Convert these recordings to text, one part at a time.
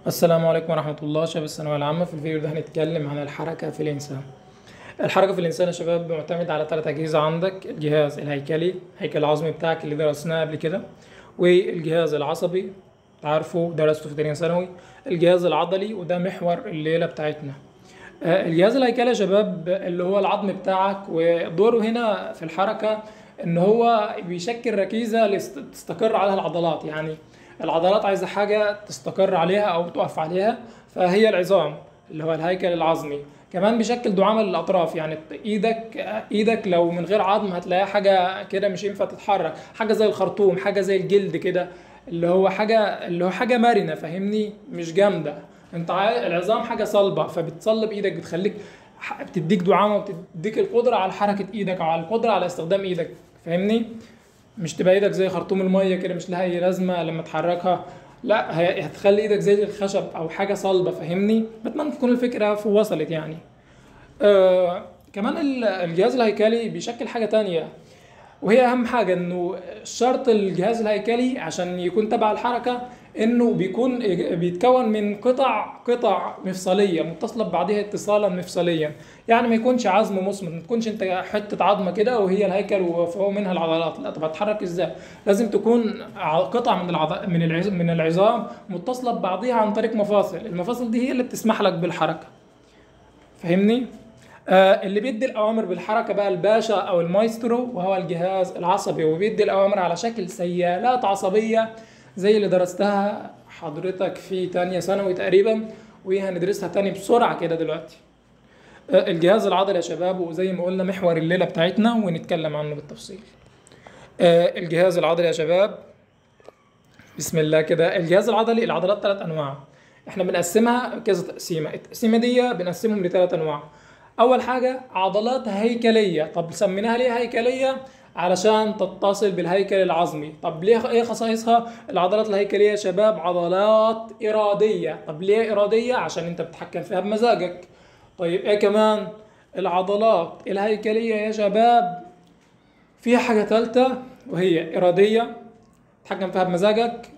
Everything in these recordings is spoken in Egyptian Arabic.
السلام عليكم ورحمة الله شباب الثانوية العامة في الفيديو ده هنتكلم عن الحركة في الإنسان الحركة في الإنسان يا شباب معتمد على ثلاث أجهزة عندك الجهاز الهيكلي الهيكل العظمي بتاعك اللي درسناه قبل كده والجهاز العصبي عارفه درسته في تانية ثانوي الجهاز العضلي وده محور الليلة بتاعتنا آه، الجهاز الهيكلي يا شباب اللي هو العظم بتاعك ودوره هنا في الحركة ان هو بيشكل ركيزة لست- تستقر عليها العضلات يعني العضلات عايزة حاجة تستقر عليها او تقف عليها فهي العظام اللي هو الهيكل العظمي كمان بيشكل دعامة للأطراف يعني ايدك ايدك لو من غير عظم هتلاقيها حاجة كده مش ينفع تتحرك حاجة زي الخرطوم حاجة زي الجلد كده اللي هو حاجة اللي هو حاجة مرنة فاهمني مش جامدة انت عا- العظام حاجة صلبة فبتصلب ايدك بتخليك ح- بتديك دعامة وبتديك القدرة على حركة ايدك او على القدرة على استخدام ايدك فاهمني مش تبقى ايدك زي خرطوم المية كده مش لها اي لازمة لما تحركها لا هي هتخلي ايدك زي الخشب او حاجة صلبة فاهمني بتمنى تكون الفكرة في- وصلت يعني آه كمان ال- الجهاز الهيكلي بيشكل حاجة تانية وهي أهم حاجة إنه شرط الجهاز الهيكلي عشان يكون تبع الحركة إنه بيكون بيتكون من قطع قطع مفصلية متصلة ببعضها اتصالا مفصليا يعني ما يكونش عظم مصمت ما تكونش أنت حتة عظمة كده وهي الهيكل وفوق منها العضلات لا طب هتحرك إزاي لازم تكون ع- قطع من العض... من العظ... من العظام متصلة ببعضها عن طريق مفاصل المفاصل دي هي اللي بتسمح لك بالحركة فاهمني؟ آه اللي بيدي الاوامر بالحركه بقى الباشا او المايسترو وهو الجهاز العصبي وبيدي الاوامر على شكل سيالات عصبيه زي اللي درستها حضرتك في تانية ثانوي تقريبا وهندرسها تاني بسرعه كده دلوقتي آه الجهاز العضلي يا شباب وزي ما قلنا محور الليله بتاعتنا ونتكلم عنه بالتفصيل آه الجهاز العضلي يا شباب بسم الله كده الجهاز العضلي العضلات ثلاث انواع احنا بنقسمها كذا تقسيمه التقسيمه دي بنقسمهم لثلاث انواع اول حاجه عضلات هيكليه طب سميناها ليه هيكليه علشان تتصل بالهيكل العظمي طب ليه ايه خصائصها العضلات الهيكليه يا شباب عضلات اراديه طب ليه اراديه عشان انت بتتحكم فيها بمزاجك طيب ايه كمان العضلات الهيكليه يا شباب فيها حاجه ثالثه وهي اراديه تتحكم فيها بمزاجك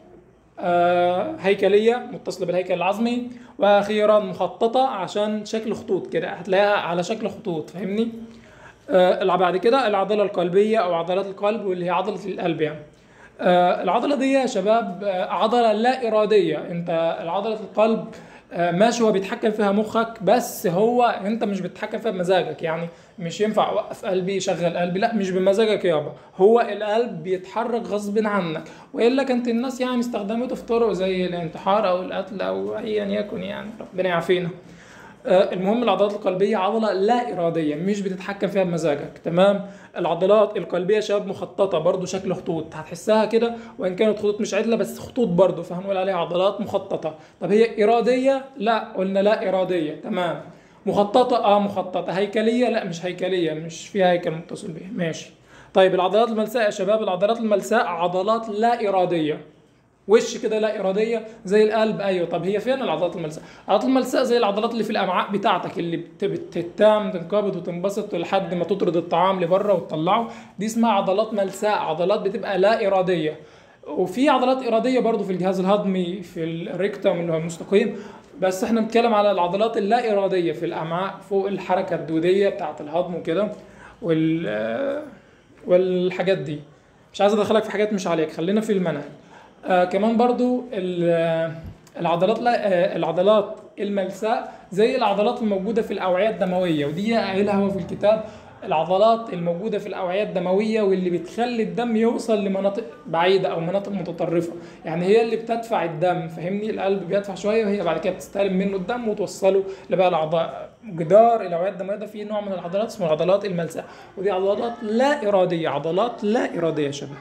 آه، هيكلية متصلة بالهيكل العظمي وأخيرا مخططة عشان شكل خطوط كده هتلاقيها على شكل خطوط فاهمني آه، الع- بعد كده العضلة القلبية أو عضلات القلب واللي هي عضلة القلب يعني آه، العضلة دي يا شباب آه، عضلة لا إرادية أنت عضلة القلب آه، ماشي هو بيتحكم فيها مخك بس هو أنت مش بتتحكم فيها بمزاجك يعني مش ينفع أوقف قلبي شغل قلبي لا مش بمزاجك يابا هو القلب بيتحرك غصب عنك وإلا كانت الناس يعني استخدمته في طرق زي الانتحار أو القتل أو أيا يكن يعني ربنا يعافينا آه، المهم العضلات القلبية عضلة لا إرادية مش بتتحكم فيها بمزاجك تمام العضلات القلبية يا شباب مخططة برضو شكل خطوط هتحسها كده وإن كانت خطوط مش عدلة بس خطوط برضو فهنقول عليها عضلات مخططة طب هي إرادية لا قلنا لا إرادية تمام مخططة اه مخططة هيكلية لا مش هيكلية مش فيها هيكل متصل بيها ماشي طيب العضلات الملساء يا شباب العضلات الملساء عضلات لا إرادية وش كده لا اراديه زي القلب ايوه طب هي فين العضلات الملساء العضلات الملساء زي العضلات اللي في الامعاء بتاعتك اللي بت- بتتام تنقبض وتنبسط لحد ما تطرد الطعام لبره وتطلعه دي اسمها عضلات ملساء عضلات بتبقى لا اراديه وفي عضلات اراديه برضو في الجهاز الهضمي في الريكتوم اللي هو المستقيم بس احنا بنتكلم على العضلات اللا اراديه في الامعاء فوق الحركه الدوديه بتاعه الهضم وكده وال والحاجات دي مش عايز ادخلك في حاجات مش عليك خلينا في المنهج آه كمان برضو ال- آه، العضلات لا آه العضلات الملساء زي العضلات الموجودة في الأوعية الدموية ودي قايلها هو في الكتاب العضلات الموجودة في الأوعية الدموية واللي بتخلي الدم يوصل لمناطق بعيدة أو مناطق متطرفة يعني هي اللي بتدفع الدم فاهمني القلب بيدفع شوية وهي بعد كده بتستلم منه الدم وتوصله لبقى الأعضاء جدار الأوعية الدموية ده فيه نوع من العضلات اسمه العضلات الملساء ودي عضلات لا إرادية عضلات لا إرادية يا شباب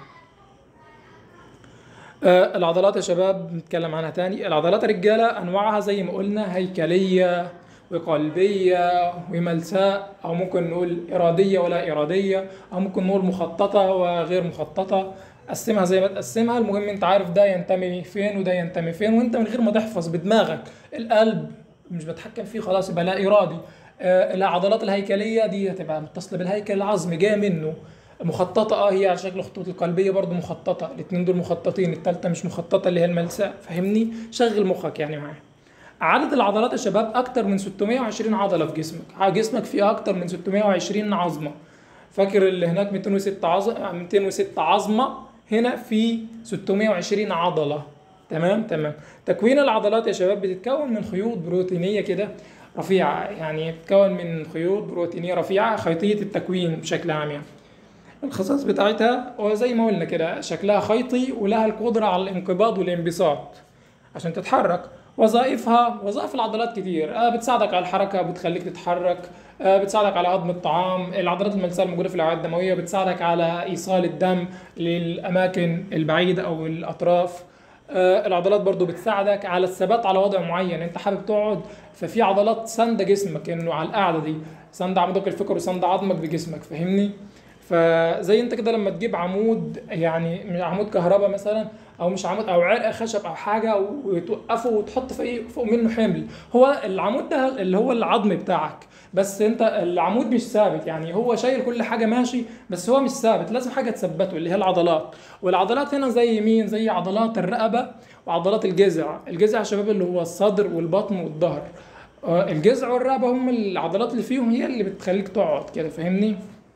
آه، العضلات يا شباب نتكلم عنها تاني العضلات الرجالة أنواعها زي ما قلنا هيكلية وقلبية وملساء أو ممكن نقول إرادية ولا إرادية أو ممكن نقول مخططة وغير مخططة قسمها زي ما تقسمها المهم انت عارف ده ينتمي فين وده ينتمي فين وانت من غير ما تحفظ بدماغك القلب مش بتحكم فيه خلاص يبقى لا إرادي آه، العضلات الهيكلية دي هتبقى متصلة بالهيكل العظمي جاية منه مخططة اه هي على شكل خطوط القلبية برضو مخططة الاتنين دول مخططين التالتة مش مخططة اللي هي الملساء فاهمني شغل مخك يعني معايا عدد العضلات يا شباب اكتر من 620 عضله في جسمك جسمك فيه اكتر من 620 عظمه فاكر اللي هناك 206 عظمه 206 عظمه هنا في 620 عضله تمام تمام تكوين العضلات يا شباب بتتكون من خيوط بروتينيه كده رفيعه يعني بتتكون من خيوط بروتينيه رفيعه خيطيه التكوين بشكل عام يعني الخصائص بتاعتها وزي ما قلنا كده شكلها خيطي ولها القدرة على الانقباض والانبساط عشان تتحرك وظائفها وظائف العضلات كتير آه بتساعدك على الحركة بتخليك تتحرك آه بتساعدك على هضم الطعام العضلات الملساء الموجودة في الأوعية الدموية بتساعدك على إيصال الدم للأماكن البعيدة أو الأطراف آه العضلات برضو بتساعدك على الثبات على وضع معين انت حابب تقعد ففي عضلات ساندة جسمك انه على القعدة دي ساندة عمودك الفقري وساندة عظمك بجسمك فاهمني فزي انت كده لما تجيب عمود يعني عمود كهرباء مثلا او مش عمود او عرق خشب او حاجه وتوقفه وتحط فوق فوق منه حمل هو العمود ده اللي هو العظم بتاعك بس انت العمود مش ثابت يعني هو شايل كل حاجه ماشي بس هو مش ثابت لازم حاجه تثبته اللي هي العضلات والعضلات هنا زي مين زي عضلات الرقبه وعضلات الجذع الجذع يا شباب اللي هو الصدر والبطن والظهر الجذع والرقبه هم العضلات اللي فيهم هي اللي بتخليك تقعد كده فاهمني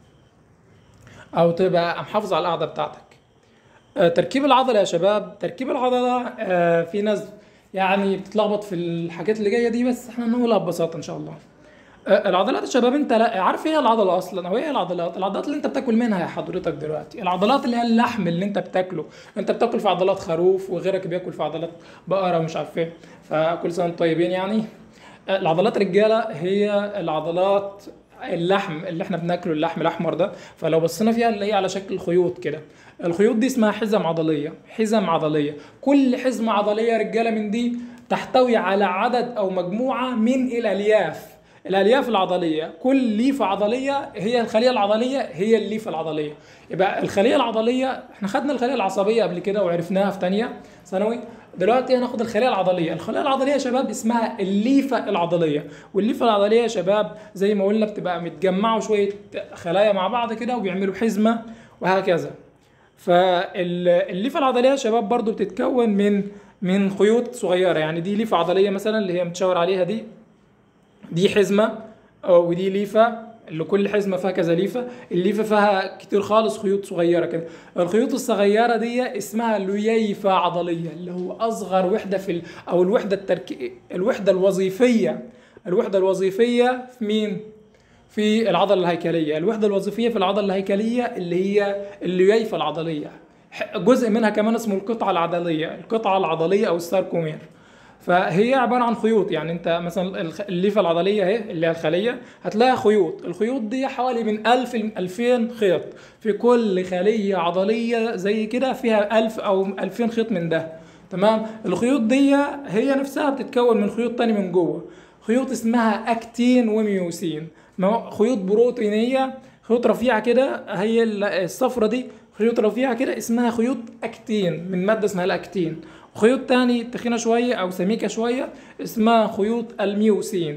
او تبقى محافظ على القعده بتاعتك آه تركيب العضله يا شباب تركيب العضله آه في ناس يعني بتتلخبط في الحاجات اللي جايه دي بس احنا نقولها ببساطه ان شاء الله آه العضلات يا شباب انت لا عارف ايه العضله اصلا او ايه العضلات العضلات اللي انت بتاكل منها يا حضرتك دلوقتي العضلات اللي هي اللحم اللي انت بتاكله انت بتاكل في عضلات خروف وغيرك بياكل في عضلات بقره ومش عارف ايه فكل سنه وانتم طيبين يعني العضلات رجاله هي العضلات اللحم اللي احنا بناكله اللحم الاحمر ده فلو بصينا فيها نلاقيه على شكل خيوط كده الخيوط دي اسمها حزم عضليه حزم عضليه كل حزمه عضليه رجاله من دي تحتوي على عدد او مجموعه من الالياف الالياف العضليه كل ليفه عضليه هي الخليه العضليه هي الليفه العضليه يبقى الخليه العضليه احنا خدنا الخليه العصبيه قبل كده وعرفناها في ثانيه ثانوي دلوقتي هناخد الخليه العضليه الخليه العضليه يا شباب اسمها الليفه العضليه والليفه العضليه يا شباب زي ما قلنا بتبقى متجمعوا شويه خلايا مع بعض كده وبيعملوا حزمه وهكذا فالليفه العضليه يا شباب برضو بتتكون من من خيوط صغيره يعني دي ليفه عضليه مثلا اللي هي متشاور عليها دي دي حزمه ودي ليفه اللي كل حزمه فيها كذا ليفه الليفه فيها كتير خالص خيوط صغيره كده الخيوط الصغيره دي اسمها لييفه عضليه اللي هو اصغر وحده في ال... او الوحده التركي الوحده الوظيفيه الوحده الوظيفيه في مين في العضله الهيكليه الوحده الوظيفيه في العضله الهيكليه اللي هي اللييفه العضليه جزء منها كمان اسمه القطعه العضليه القطعه العضليه او الساركومير فهي عباره عن خيوط يعني انت مثلا الليفه العضليه اهي اللي هي الخليه هتلاقي خيوط الخيوط دي حوالي من 1000 ل 2000 خيط في كل خليه عضليه زي كده فيها 1000 او 2000 خيط من ده تمام الخيوط دي هي نفسها بتتكون من خيوط تاني من جوه خيوط اسمها اكتين وميوسين خيوط بروتينيه خيوط رفيعه كده هي الصفرة دي خيوط رفيعه كده اسمها خيوط اكتين من ماده اسمها الاكتين خيوط تاني تخينة شوية أو سميكة شوية اسمها خيوط الميوسين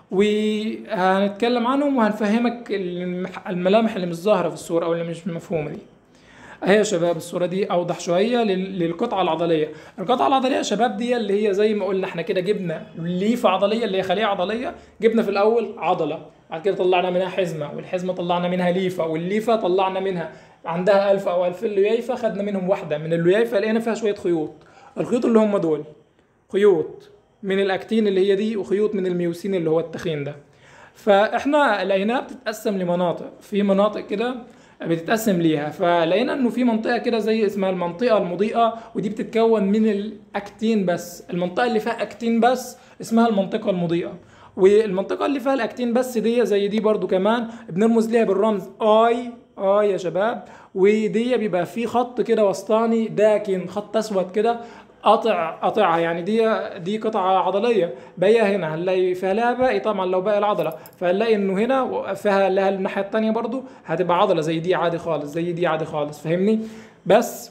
وهنتكلم عنهم وهنفهمك الملامح اللي مش ظاهرة في الصورة أو اللي مش مفهومة دي اهي يا شباب الصورة دي أوضح شوية للقطعة العضلية القطعة العضلية يا شباب دي اللي هي زي ما قلنا احنا كده جبنا ليفة عضلية اللي هي خلية عضلية جبنا في الأول عضلة بعد كده طلعنا منها حزمة والحزمة طلعنا منها ليفة والليفة طلعنا منها عندها ألف أو ألفين ليايفة خدنا منهم واحدة من الليايفة لقينا فيها شوية خيوط الخيوط اللي هم دول خيوط من الاكتين اللي هي دي وخيوط من الميوسين اللي هو التخين ده فاحنا لقيناها بتتقسم لمناطق في مناطق كده بتتقسم ليها فلقينا انه في منطقه كده زي اسمها المنطقه المضيئه ودي بتتكون من الاكتين بس المنطقه اللي فيها اكتين بس اسمها المنطقه المضيئه والمنطقه اللي فيها الاكتين بس دي زي دي برضو كمان بنرمز ليها بالرمز اي اي يا شباب ودي بيبقى في خط كده وسطاني داكن خط اسود كده قاطع قاطعها يعني دي دي قطعه عضليه باقيه هنا هنلاقي فيها لها باقي طبعا لو باقي العضله فهنلاقي انه هنا فيها لها الناحيه الثانيه برضو هتبقى عضله زي دي عادي خالص زي دي عادي خالص فاهمني بس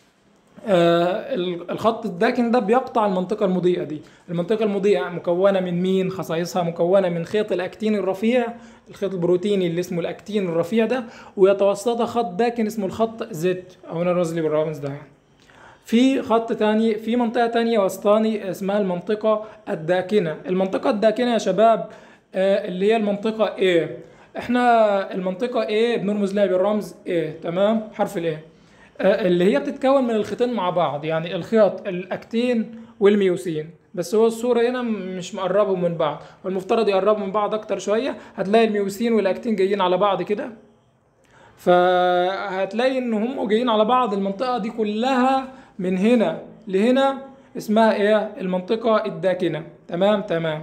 آه الخط الداكن ده بيقطع المنطقة المضيئة دي المنطقة المضيئة مكونة من مين خصائصها مكونة من خيط الأكتين الرفيع الخيط البروتيني اللي اسمه الأكتين الرفيع ده ويتوسطها خط داكن اسمه الخط زد أو نرمز لي بالرمز ده في خط تاني في منطقة تانية وسطاني اسمها المنطقة الداكنة المنطقة الداكنة يا شباب آه، اللي هي المنطقة A احنا المنطقة A بنرمز لها بالرمز A تمام حرف ال A آه، اللي هي بتتكون من الخيطين مع بعض يعني الخيط الاكتين والميوسين بس هو الصورة هنا مش مقربهم من بعض والمفترض يقربوا من بعض اكتر شوية هتلاقي الميوسين والاكتين جايين على بعض كده فهتلاقي ان هم جايين على بعض المنطقة دي كلها من هنا لهنا اسمها ايه المنطقة الداكنة تمام تمام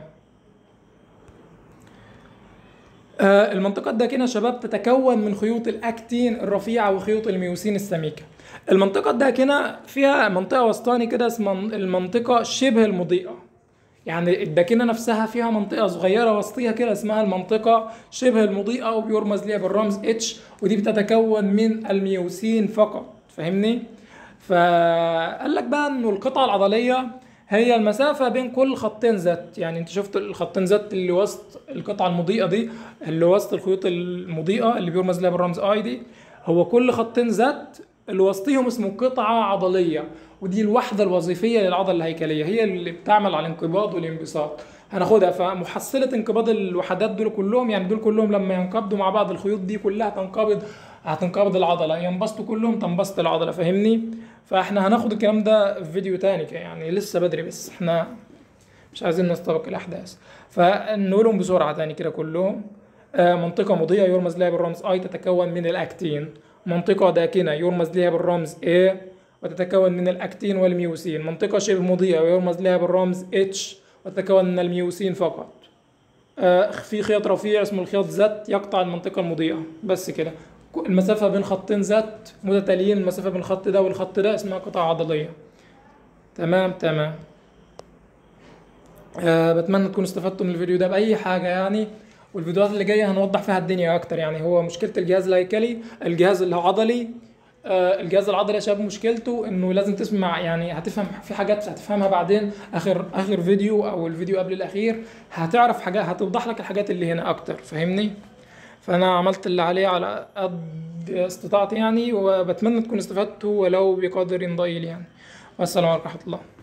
آه، المنطقة الداكنة يا شباب تتكون من خيوط الأكتين الرفيعة وخيوط الميوسين السميكة. المنطقة الداكنة فيها منطقة وسطاني كده اسمها المنطقة شبه المضيئة. يعني الداكنة نفسها فيها منطقة صغيرة وسطيها كده اسمها المنطقة شبه المضيئة وبيرمز ليها بالرمز اتش ودي بتتكون من الميوسين فقط فاهمني؟ فقال لك بقى انه القطعة العضلية هي المسافة بين كل خطين زت يعني انت شفت الخطين زت اللي وسط القطعة المضيئة دي اللي وسط الخيوط المضيئة اللي بيرمز لها بالرمز اي دي هو كل خطين زت اللي وسطيهم اسمه قطعة عضلية ودي الوحدة الوظيفية للعضلة الهيكلية هي اللي بتعمل على الانقباض والانبساط هناخدها فمحصلة انقباض الوحدات دول كلهم يعني دول كلهم لما ينقبضوا مع بعض الخيوط دي كلها تنقبض هتنقبض العضلة ينبسطوا كلهم تنبسط العضلة فاهمني فاحنا هناخد الكلام ده في فيديو تاني يعني لسه بدري بس احنا مش عايزين نستبق الأحداث فنقولهم بسرعة تاني كده كلهم آه، منطقة مضيئة يرمز لها بالرمز I تتكون من الأكتين منطقة داكنة يرمز لها بالرمز A وتتكون من الأكتين والميوسين منطقة شبه مضيئة ويرمز لها بالرمز H وتتكون من الميوسين فقط آه، في خيط رفيع اسمه الخيط زت يقطع المنطقة المضيئة بس كده المسافة بين خطين ذات متتاليين المسافة بين الخط ده والخط ده اسمها قطعة عضلية تمام تمام أه بتمنى تكونوا استفدتوا من الفيديو ده بأي حاجة يعني والفيديوهات اللي جاية هنوضح فيها الدنيا أكتر يعني هو مشكلة الجهاز الهيكلي الجهاز اللي هو عضلي آه الجهاز العضلي يا شباب مشكلته انه لازم تسمع يعني هتفهم في حاجات هتفهمها بعدين اخر اخر فيديو او الفيديو قبل الاخير هتعرف حاجات هتوضح لك الحاجات اللي هنا اكتر فاهمني فانا عملت اللي عليه على قد استطاعتي يعني وبتمنى تكونوا استفدتوا ولو بقدر ضئيل يعني والسلام عليكم ورحمه الله